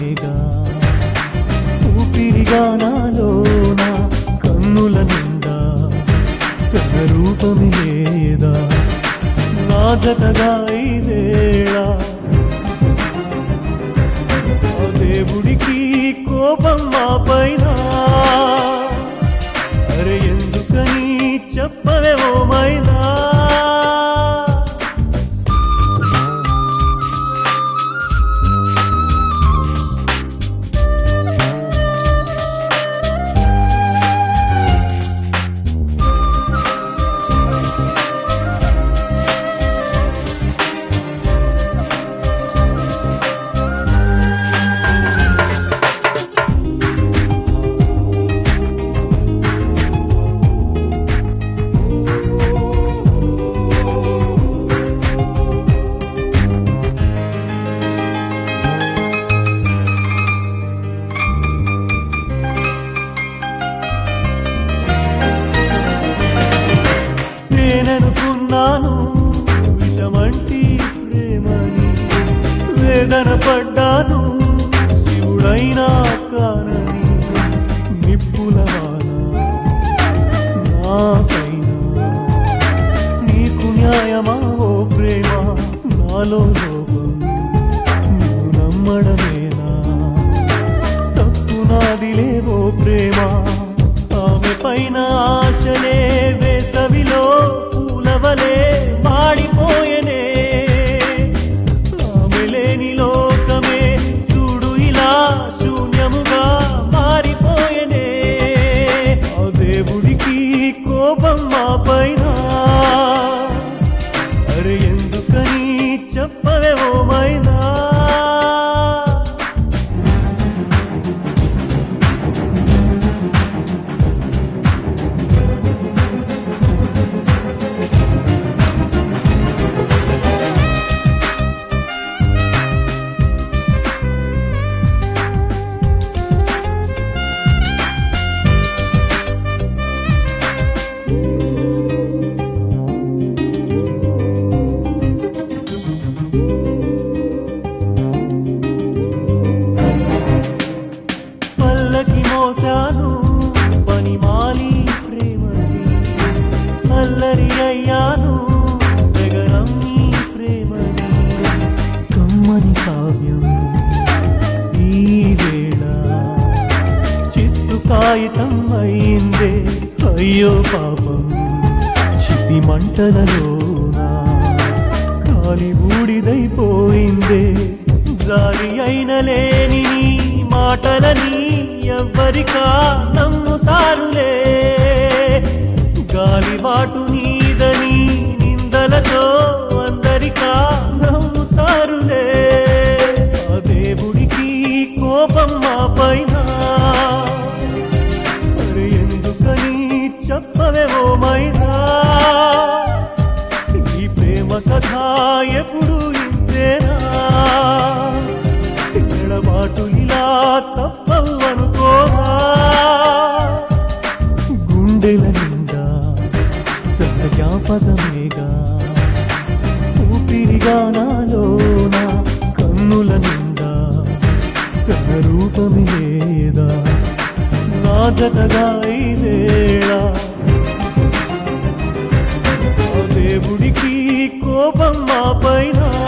జాపదమేగా ఊపిరిగా నాలోన కన్నుల నిండా కన్న రూపమి లేదా నా జతగా ఈ వేళ ఆ దేవుడికి కోపం మా పైన అరే ఎందుకని చెప్పవేమో మైనా నేననుకున్నాను విషమంటి ప్రేమని వేదన పడ్డాను శివుడైనా కానని నిప్పుల వాన నాపైన నీకు న్యాయమా ఓ ప్రేమ నాలో లోపం నువ్వు నమ్మడమేనా తప్పు నాదిలే ఓ ప్రేమ ఆమె పైన ఆశలే వేసవిలో పూలవలే మాడిపోయనే ఆమె లేని లోకమే చూడు ఇలా శూన్యముగా మారిపోయనే ఆ దేవుడికి కోపం మా పైన అరే ఎందుకని చెప్పవేమో మైనా పల్లకి మోసాను పనిమాలి ప్రేమని అల్లరి అయ్యాను జగనమ్మి ప్రేమని కమ్మని కావ్యం ఈ వేళ చిత్తు కాగితం అయిందే అయ్యో పాపం చితి మంటలలోనా కాలి బూడిదైపోయిందే జాలి అయిన లేని నీ మాటలని ఎవ్వరికా నమ్ముతారులే గాలిబాటు నీదని నిందలతో అందరికా నమ్ముతారులే ఆ దేవుడికి కోపం మా పైన మరి ఎందుకని చెప్పవేమో మైనా ఈ ప్రేమ కథ ఎప్పుడు ఇంతేనా ఎడబాటు ఇలా తప్పవు అనుకోవా గుండెల నిండా పెద్ద జ్ఞాపకమేగా ఊపిరిగా నాలోన కన్నుల నిండా కన్న రూపమి లేదా నా జతగా ఈ వేళ ఆ దేవుడికి కోపం మా పైన